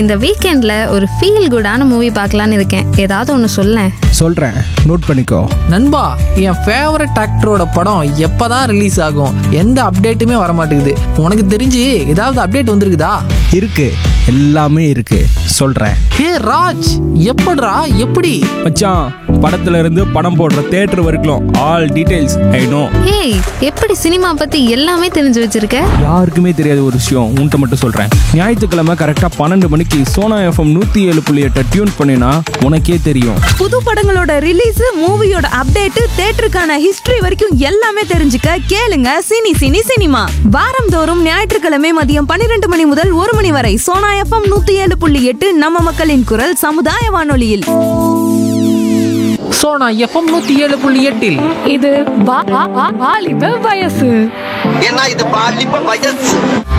இந்த வீக்கெண்ட்ல ஒரு ஃபீல் குடான மூவி பார்க்கலான்னு இருக்கேன் ஏதாவது ஒன்று சொல்லேன் சொல்கிறேன் நோட் பண்ணிக்கோ நண்பா என் ஃபேவரட் ஆக்டரோட படம் எப்பதான் ரிலீஸ் ஆகும் எந்த அப்டேட்டுமே வர மாட்டேங்குது உனக்கு தெரிஞ்சு ஏதாவது அப்டேட் வந்திருக்குதா இருக்கு எல்லாமே இருக்கு சொல்கிறேன் ஹே ராஜ் எப்படிடா எப்படி மச்சான் படத்துல இருந்து படம் போடுற தேட்டர் வரைக்கும் ஆல் டீடைல்ஸ் ஐ நோ ஏய் எப்படி சினிமா பத்தி எல்லாமே தெரிஞ்சு வச்சிருக்க யாருக்குமே தெரியாத ஒரு விஷயம் உன்கிட்ட மட்டும் சொல்கிறேன் ஞாயிற்றுக்கிழமை கரெக்டாக பன்னெண்டு மணிக்கு சோனா எஃப்எம் நூற்றி ஏழு புள்ளி எட்டை டியூன் பண்ணினா உனக்கே தெரியும் புது படங்களோட ரிலீஸ் மூவியோட அப்டேட் தேட்டருக்கான ஹிஸ்டரி வரைக்கும் எல்லாமே தெரிஞ்சுக்க கேளுங்க சினி சினி சினிமா வாரந்தோறும் ஞாயிற்றுக்கிழமை மதியம் பன்னிரண்டு மணி முதல் ஒரு மணி வரை சோனா எஃப்எம் நூத்தி ஏழு புள்ளி எட்டு நம்ம மக்களின் குரல் சமுதாய வானொலியில் ஸோ நான் எஃப்எம் நூற்றி ஏழு புள்ளி எட்டில் இது வா- வா- வா- வாலிப வயசு ஏன்னா இது பாலிப்ப வயசு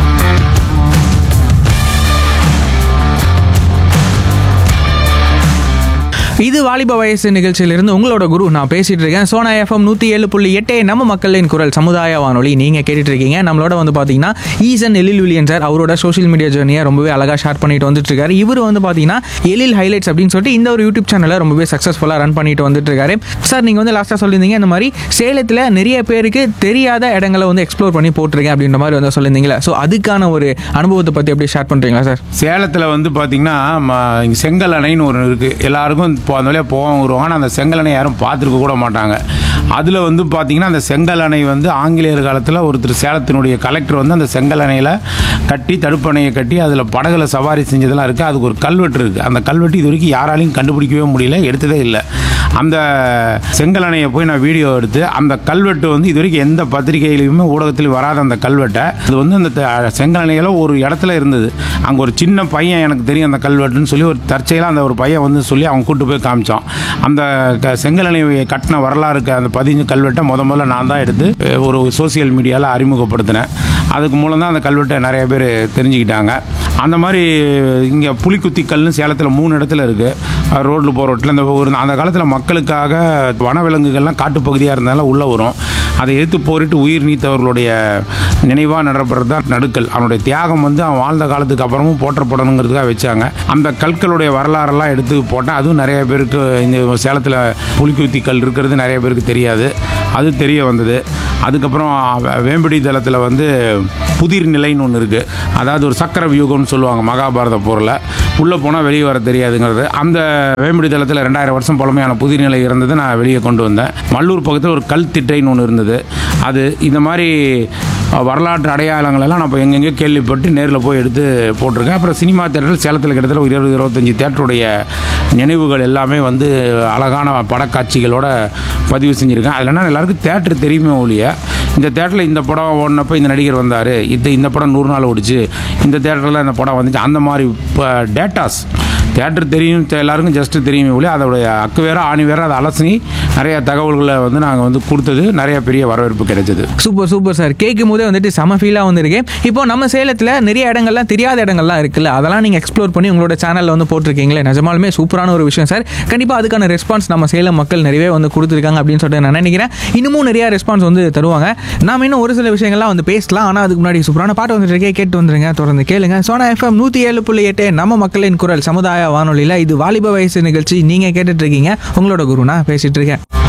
இது வாலிப வயசு நிகழ்ச்சியிலிருந்து உங்களோட குரு நான் பேசிட்டு இருக்கேன் சோனா எஃப்எம் நூற்றி ஏழு புள்ளி எட்டே நம்ம மக்களின் குரல் சமுதாய வானொலி நீங்கள் கேட்டுட்டு இருக்கீங்க நம்மளோட வந்து பார்த்தீங்கன்னா ஈசன் எழில் வில்லியன் சார் அவரோட சோஷியல் மீடியா ஜேர்னியை ரொம்பவே அழகாக ஷேர் பண்ணிட்டு வந்துட்டு இருக்காரு இவர் வந்து பார்த்தீங்கன்னா எழில் ஹைலைட்ஸ் அப்படின்னு சொல்லிட்டு இந்த ஒரு யூடியூப் சேனலை ரொம்பவே சக்ஸஸ்ஃபுல்லாக ரன் பண்ணிட்டு வந்துட்டு இருக்காரு சார் நீங்கள் வந்து லாஸ்ட்டாக சொல்லியிருந்தீங்க இந்த மாதிரி சேலத்தில் நிறைய பேருக்கு தெரியாத இடங்களை வந்து எக்ஸ்ப்ளோர் பண்ணி போட்டிருக்கேன் அப்படின்ற மாதிரி வந்து சொல்லியிருந்தீங்களா ஸோ அதுக்கான ஒரு அனுபவத்தை பற்றி எப்படி ஷேர் பண்ணுறீங்களா சார் சேலத்தில் வந்து பார்த்தீங்கன்னா ம- இங்க செங்கல் அணைன்னு ஒன்று இருக்குது எல்லாருக்கும் இப்போ அந்த வழியாக போவாங்க வருவாங்க ஆனால் அந்த செங்கல் அணை யாரும் பார்த்துருக்க கூட மாட்டாங்க அதில் வந்து பார்த்தீங்கன்னா அந்த செங்கல் அணை வந்து ஆங்கிலேயர் காலத்தில் ஒருத்தர் சேலத்தினுடைய கலெக்டர் வந்து அந்த செங்கல் அணையில் கட்டி தடுப்பணையை கட்டி அதில் படகுல சவாரி செஞ்சதெல்லாம் இருக்குது அதுக்கு ஒரு கல்வெட்டு இருக்குது அந்த கல்வெட்டு இது வரைக்கும் யாராலையும் கண்டுபிடிக்கவே முடியல எடுத்ததே இல்லை அந்த செங்கல் அணையை போய் நான் வீடியோ எடுத்து அந்த கல்வெட்டு வந்து இது வரைக்கும் எந்த பத்திரிகையிலையுமே ஊடகத்திலையும் வராத அந்த கல்வெட்டை அது வந்து அந்த த- செங்கல் அணையில் ஒரு இடத்துல இருந்தது அங்கே ஒரு சின்ன பையன் எனக்கு தெரியும் அந்த கல்வெட்டுன்னு சொல்லி ஒரு தற்செயலாக அந்த ஒரு பையன் வந்து சொல்லி அவன் கூட்டு போய் காமிச்சான் அந்த க- செங்கல் அணையை கட்டின வரலாறுக்கு அந்த பதிஞ்சு கல்வெட்டை முத முதல்ல நான் தான் எடுத்து அஹ், ஒரு சோசியல் மீடியாவில் அறிமுகப்படுத்தினேன் அதுக்கு மூலம் தான் அந்த கல்வெட்டை நிறைய பேர் தெரிஞ்சுக்கிட்டாங்க அந்த மாதிரி இங்கே புலிக்குத்தி கல்னு சேலத்தில் மூணு இடத்துல இருக்குது ரோட்டில் போகிற ரோட்டில் இந்த ஒரு அந்த காலத்தில் மக்களுக்காக வனவிலங்குகள்லாம் காட்டுப்பகுதியாக இருந்தாலும் உள்ளே வரும் அதை எதிர்த்து போரிட்டு உயிர் நீத்தவர்களுடைய நினைவாக நடப்படுறது தான் நடுக்கல் அவனுடைய தியாகம் வந்து அவன் வாழ்ந்த காலத்துக்கு அப்புறமும் போற்றப்படணுங்கிறதுக்காக வச்சாங்க அந்த கற்களுடைய வரலாறெல்லாம் எடுத்து போட்டேன் அதுவும் நிறைய பேருக்கு இந்த சேலத்தில் புலிக்குத்தி கல் இருக்கிறது நிறைய பேருக்கு தெரியாது அது தெரிய வந்தது அதுக்கப்புறம் வே- வேம்படி தளத்தில் வந்து புதிர் நிலைன்னு ஒன்று இருக்குது அதாவது ஒரு சக்கர வியூகம்னு சொல்லுவாங்க மகாபாரத போரில் உள்ளே போனால் வெளியே வர தெரியாதுங்கிறது அந்த வேம்படி தளத்தில் ரெண்டாயிரம் வருஷம் பழமையான புதிர் நிலை இருந்தது நான் வெளியே கொண்டு வந்தேன் மல்லூர் பக்கத்தில் ஒரு கல் திட்டைன்னு ஒன்று இருந்தது அது இந்த மாதிரி அஹ், வரலாற்று அடையாளங்கள் எல்லாம் நான் இப்போ எங்கெங்கேயோ கேள்விப்பட்டு நேரில் போய் எடுத்து போட்டிருக்கேன் அப்புறம் சினிமா தேட்டரில் சேலத்தில் கிட்டத்தட்ட ஒரு இருபது இருபத்தஞ்சி தேட்டருடைய நினைவுகள் எல்லாமே வந்து அழகான படக்காட்சிகளோட பதிவு செஞ்சுருக்கேன் அதில் என்ன எல்லாருக்கும் தேட்டர் தெரியுமே ஒழிய இந்த தேட்டரில் இந்த படம் ஓடினப்போ இந்த நடிகர் வந்தார் இது இந்த படம் நூறு நாள் ஓடிச்சு இந்த தேட்டரில் இந்த படம் வந்துச்சு அந்த மாதிரி இப்போ டேட்டாஸ் தேட்டர் தெரியும் தெ- எல்லாருக்கும் ஜஸ்ட் தெரியுமே ஒழிய அதோடைய அக்கு வேற ஆணி வேற அதை அலசி நிறைய தகவல்களை வந்து நாங்கள் வந்து கொடுத்தது நிறைய பெரிய வரவேற்பு கிடைச்சது சூப்பர் சூப்பர் சார் கேட்கும் போதே வந்துட்டு செம ஃபீலாக வந்திருக்கு இப்போ நம்ம சேலத்தில் நிறைய இடங்கள்லாம் தெரியாத இடங்கள்லாம் இருக்குல்ல அதெல்லாம் நீங்கள் எக்ஸ்ப்ளோர் பண்ணி உங்களோட சேனலில் வந்து போட்டிருக்கீங்களே நிஜமாலுமே சூப்பரான ஒரு விஷயம் சார் கண்டிப்பாக அதுக்கான ரெஸ்பான்ஸ் நம்ம சேலம் மக்கள் நிறையவே வந்து கொடுத்துருக்காங்க அப்படின்னு சொல்லிட்டு நான் நினைக்கிறேன் இன்னமும் நிறைய ரெஸ்பான்ஸ் வந்து தருவாங்க நாம இன்னும் ஒரு சில விஷயங்கள்லாம் வந்து பேசலாம் ஆனால் அதுக்கு முன்னாடி சூப்பரான பாட்டு வந்துட்டு இருக்கே கேட்டு வந்துருங்க தொடர்ந்து கேளுங்க சோனா எஃப்எம் நூற்றி ஏழு புள்ளி எட்டு நம்ம மக்களின் குரல் சமுதாய வானொலியில் இது வாலிப வயசு நிகழ்ச்சி நீங்கள் கேட்டுட்டு இருக்கீங்க உங்களோட குருனா பேசிட்டு இருக்கேன்